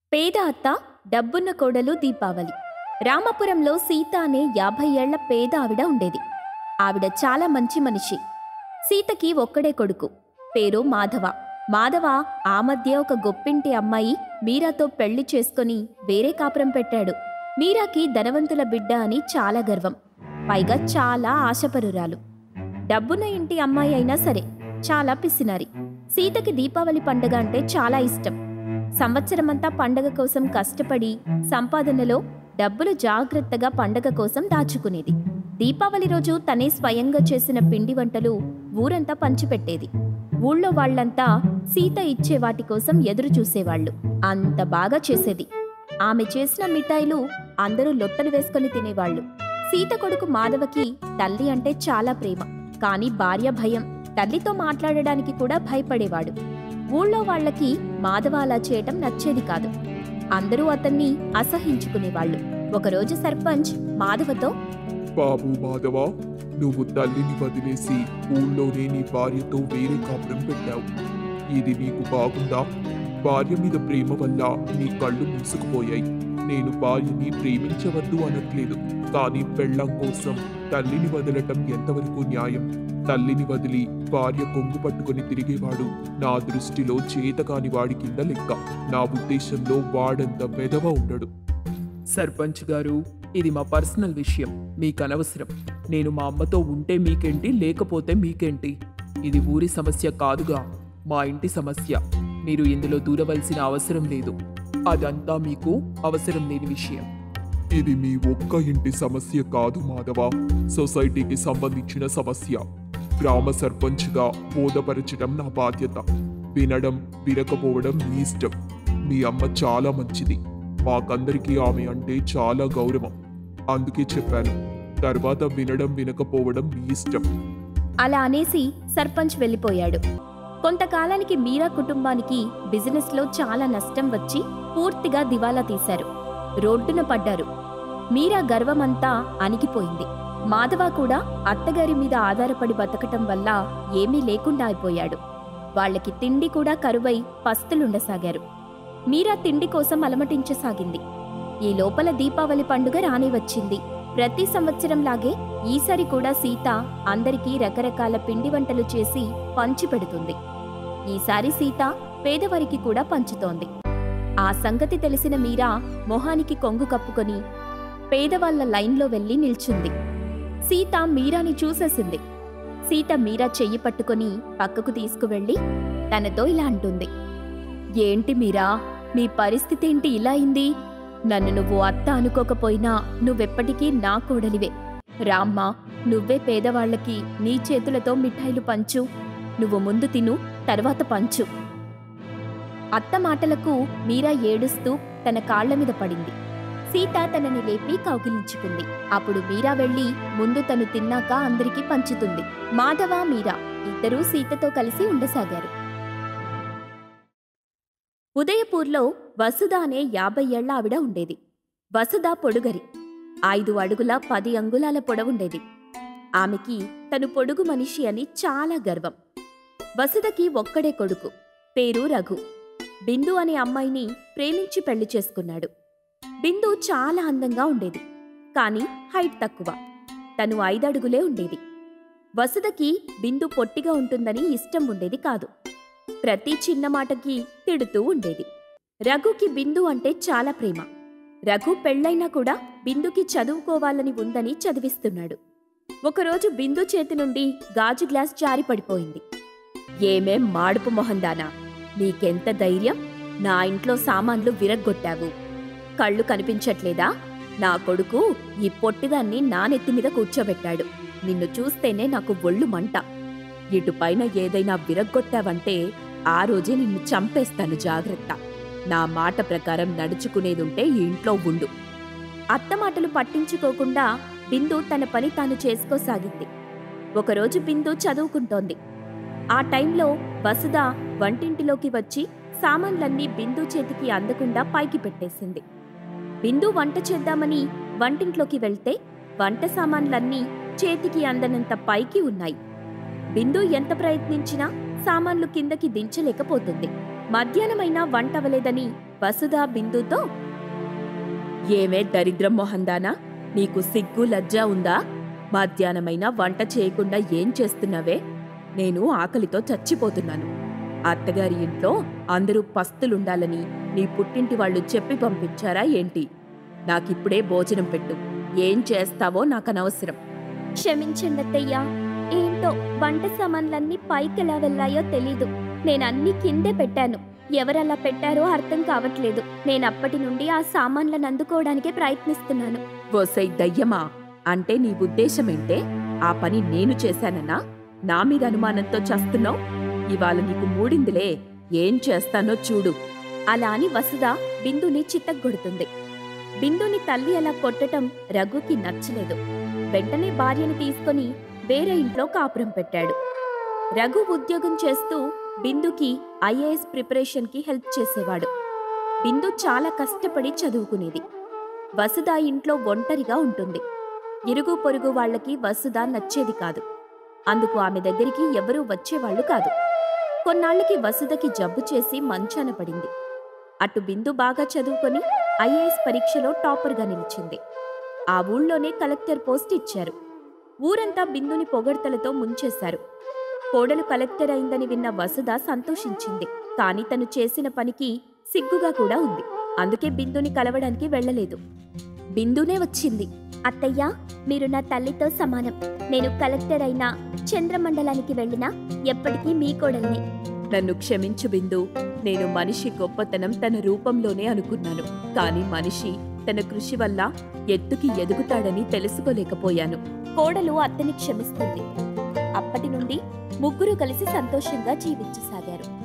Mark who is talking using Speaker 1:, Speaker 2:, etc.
Speaker 1: పేద అత్త డబ్బున్న కోడలు దీపావళి రామపురంలో సీత అనే యాభై ఏళ్ల పేద ఆవిడ ఉండేది ఆవిడ చాలా మంచి మనిషి సీతకి ఒక్కడే కొడుకు పేరు మాధవ మాధవ ఆ మధ్య ఒక గొప్పింటి అమ్మాయి మీరాతో పెళ్లి చేసుకొని వేరే కాపురం పెట్టాడు మీరాకి ధనవంతుల బిడ్డ అని చాలా గర్వం పైగా చాలా ఆశపరురాలు డబ్బున్న ఇంటి అమ్మాయి అయినా సరే చాలా పిసినారి సీతకి దీపావళి పండగ అంటే చాలా ఇష్టం సంవత్సరమంతా పండగ కోసం కష్టపడి సంపాదనలో డబ్బులు జాగ్రత్తగా పండగ కోసం దాచుకునేది దీపావళి రోజు తనే స్వయంగా చేసిన పిండి వంటలు ఊరంతా పంచిపెట్టేది ఊళ్ళో వాళ్ళంతా సీత ఇచ్చే వాటి కోసం ఎదురు చూసేవాళ్ళు అంత బాగా చేసేది ఆమె చేసిన మిఠాయిలు అందరూ లొట్టలు వేసుకొని తినేవాళ్ళు సీత కొడుకు మాధవకి తల్లి అంటే చాలా ప్రేమ కాని భార్య భయం తల్లితో మాట్లాడడానికి కూడా భయపడేవాడు ఊళ్ళో వాళ్ళకి మాధవ అలా చేయటం నచ్చేది కాదు అందరూ అతన్ని అసహించుకునేవాళ్ళు ఒకరోజు సర్పంచ్ మాధవతో
Speaker 2: బాబు మాధవ నువ్వు తల్లిని వదిలేసి ఊళ్ళోనే నీ భార్యతో వేరే కాపురం పెట్టావు ఇది నీకు బాగుందా భార్య మీద ప్రేమ వల్ల నీ కళ్ళు మూసుకుపోయాయి నేను భార్యని ప్రేమించవద్దు అనట్లేదు కానీ పెళ్ళం కోసం తల్లిని వదలటం ఎంతవరకు న్యాయం తల్లిని వదిలి భార్య కొంగు పట్టుకొని తిరిగేవాడు నా దృష్టిలో చేతకాని వాడి కింద లెక్క నా ఉద్దేశంలో వాడంత మెదవ ఉండడు
Speaker 3: సర్పంచ్ గారు ఇది మా పర్సనల్ విషయం మీకు అనవసరం నేను మా అమ్మతో ఉంటే మీకేంటి లేకపోతే మీకేంటి ఇది ఊరి సమస్య కాదుగా మా ఇంటి సమస్య మీరు ఇందులో దూరవలసిన అవసరం లేదు అదంతా మీకు అవసరం లేని విషయం
Speaker 2: ఇది మీ ఒక్క ఇంటి సమస్య కాదు మాధవ సొసైటీకి సంబంధించిన సమస్య గ్రామ సర్పంచ్గా బోధపరచడం నా బాధ్యత వినడం వినకపోవడం మీ ఇష్టం మీ అమ్మ చాలా మంచిది మాకందరికీ ఆమె అంటే చాలా గౌరవం అందుకే చెప్పాను తర్వాత వినడం వినకపోవడం మీ ఇష్టం
Speaker 1: అలా అనేసి సర్పంచ్ వెళ్ళిపోయాడు కొంతకాలానికి మీరా కుటుంబానికి బిజినెస్లో చాలా నష్టం వచ్చి పూర్తిగా దివాలా తీశారు రోడ్డున పడ్డారు మీరా గర్వమంతా అణిగిపోయింది మాధవ కూడా అత్తగారి మీద ఆధారపడి బతకటం వల్ల ఏమీ లేకుండా అయిపోయాడు వాళ్ళకి తిండి కూడా కరువై పస్తులుండసాగారు మీరా తిండి కోసం అలమటించసాగింది ఈ లోపల దీపావళి పండుగ రాని వచ్చింది ప్రతి సంవత్సరంలాగే ఈసారి కూడా సీత అందరికీ రకరకాల పిండి వంటలు చేసి పంచిపెడుతుంది ఈసారి సీత పేదవారికి కూడా పంచుతోంది ఆ సంగతి తెలిసిన మీరా మొహానికి కొంగు కప్పుకొని పేదవాళ్ల లైన్లో వెళ్లి నిల్చుంది సీత మీరాని చూసేసింది సీత మీరా చెయ్యి పట్టుకొని పక్కకు తీసుకువెళ్ళి తనతో ఇలా అంటుంది ఏంటి మీరా నీ పరిస్థితి ఏంటి ఇలా అయింది నన్ను నువ్వు అత్త అనుకోకపోయినా నువ్వెప్పటికీ నా కోడలివే రామ్మా నువ్వే పేదవాళ్లకి నీ చేతులతో మిఠాయిలు పంచు నువ్వు ముందు తిను తర్వాత పంచు అత్త మాటలకు మీరా ఏడుస్తూ తన కాళ్ల మీద పడింది సీత తనని లేపి కౌగిలించుకుంది అప్పుడు మీరా వెళ్లి ముందు తను తిన్నాక అందరికీ పంచుతుంది మాధవ మీరా ఇద్దరూ సీతతో కలిసి ఉండసాగారు ఉదయపూర్లో వసుధ అనే యాభై ఏళ్ల ఆవిడ ఉండేది వసుధ పొడుగరి ఐదు అడుగుల పది అంగుళాల పొడవుండేది ఆమెకి తను పొడుగు మనిషి అని చాలా గర్వం వసుధకి ఒక్కడే కొడుకు పేరు రఘు బిందు అనే అమ్మాయిని ప్రేమించి పెళ్లి చేసుకున్నాడు బిందు చాలా అందంగా ఉండేది కానీ హైట్ తక్కువ తను ఐదడుగులే ఉండేది వసుధకి బిందు పొట్టిగా ఉంటుందని ఇష్టం ఉండేది కాదు ప్రతి చిన్న మాటకి తిడుతూ ఉండేది రఘుకి బిందు అంటే చాలా ప్రేమ రఘు పెళ్ళైనా కూడా బిందుకి చదువుకోవాలని ఉందని చదివిస్తున్నాడు ఒకరోజు బిందు చేతి నుండి గాజు గ్లాస్ జారి పడిపోయింది ఏమేం మాడుపు మొహందానా నీకెంత ధైర్యం నా ఇంట్లో సామాన్లు విరగ్గొట్టావు కళ్ళు కనిపించట్లేదా నా కొడుకు ఈ పొట్టిదాన్ని నా నెత్తి మీద కూర్చోబెట్టాడు నిన్ను చూస్తేనే నాకు ఒళ్ళు మంట ఇటుపైన ఏదైనా విరగ్గొట్టావంటే ఆ రోజే నిన్ను చంపేస్తాను జాగ్రత్త నా మాట ప్రకారం నడుచుకునేదుంటే ఈ ఇంట్లో ఉండు అత్త మాటలు పట్టించుకోకుండా బిందు తన పని తాను చేసుకోసాగింది ఒకరోజు బిందు చదువుకుంటోంది ఆ టైంలో వసుధ వంటింటిలోకి వచ్చి సామాన్లన్నీ బిందు చేతికి అందకుండా పైకి పెట్టేసింది బిందు వంట చేద్దామని వంటింట్లోకి వెళ్తే వంట సామాన్లన్నీ చేతికి అందనంత పైకి ఉన్నాయి బిందు ఎంత ప్రయత్నించినా సామాన్లు కిందకి దించలేకపోతుంది మధ్యాహ్నమైనా వంట అవ్వలేదని వసుధ బిందుతో ఏమే దరిద్రం మొహందానా నీకు సిగ్గు లజ్జ ఉందా మధ్యాహ్నమైనా వంట చేయకుండా ఏం చేస్తున్నావే నేను ఆకలితో చచ్చిపోతున్నాను అత్తగారి ఇంట్లో అందరూ పస్తులుండాలని నీ పుట్టింటి వాళ్ళు చెప్పి పంపించారా ఏంటి నాకిప్పుడే భోజనం పెట్టు ఏం చేస్తావో నాకనవసరం క్షమించండి అత్తయ్యా ఏంటో వంట సామాన్లన్నీ పైకెలా వెళ్ళాయో తెలీదు నేను అన్ని కిందే పెట్టాను ఎవరలా పెట్టారో అర్థం కావట్లేదు నేను అప్పటి నుండి ఆ సామాన్లను అందుకోవడానికే ప్రయత్నిస్తున్నాను ఓసై దయ్యమా అంటే నీ ఉద్దేశమేంటే ఆ పని నేను చేశానన్నా నా మీద అనుమానంతో చస్తున్నావు ఇవాళ నీకు మూడిందిలే ఏం చేస్తానో చూడు అలా అని వసుధ బిందుని చిత్తగొడుతుంది బిందుని తల్లి అలా కొట్టటం రఘుకి నచ్చలేదు వెంటనే భార్యను తీసుకొని వేరే ఇంట్లో కాపురం పెట్టాడు రఘు ఉద్యోగం చేస్తూ బిందుకి ఐఏఎస్ ప్రిపరేషన్కి హెల్ప్ చేసేవాడు బిందు చాలా కష్టపడి చదువుకునేది వసుధ ఇంట్లో ఒంటరిగా ఉంటుంది ఇరుగు పొరుగు వాళ్ళకి వసుధ నచ్చేది కాదు అందుకు ఆమె దగ్గరికి ఎవరూ వచ్చేవాళ్లు కాదు కొన్నాళ్లకి వసుధకి జబ్బు చేసి మంచాన పడింది అటు బిందు బాగా చదువుకొని ఐఏఎస్ పరీక్షలో టాపర్గా నిలిచింది ఆ ఊళ్ళోనే కలెక్టర్ పోస్ట్ ఇచ్చారు ఊరంతా బిందుని పొగడ్తలతో ముంచేశారు కోడలు కలెక్టర్ అయిందని విన్న వసుధ సంతోషించింది కాని తను చేసిన పనికి సిగ్గుగా కూడా ఉంది అందుకే బిందుని కలవడానికి వెళ్ళలేదు బిందునే వచ్చింది అత్తయ్య మీరు నా తల్లితో సమానం నేను కలెక్టర్ అయినా చంద్రమండలానికి వెళ్ళినా ఎప్పటికీ మీ కోడల్ని నన్ను క్షమించు బిందు నేను మనిషి గొప్పతనం తన రూపంలోనే అనుకున్నాను కానీ మనిషి తన కృషి వల్ల ఎత్తుకి ఎదుగుతాడని తెలుసుకోలేకపోయాను కోడలు అత్తని క్షమిస్తుంది అప్పటి నుండి ముగ్గురు కలిసి సంతోషంగా జీవించసాగారు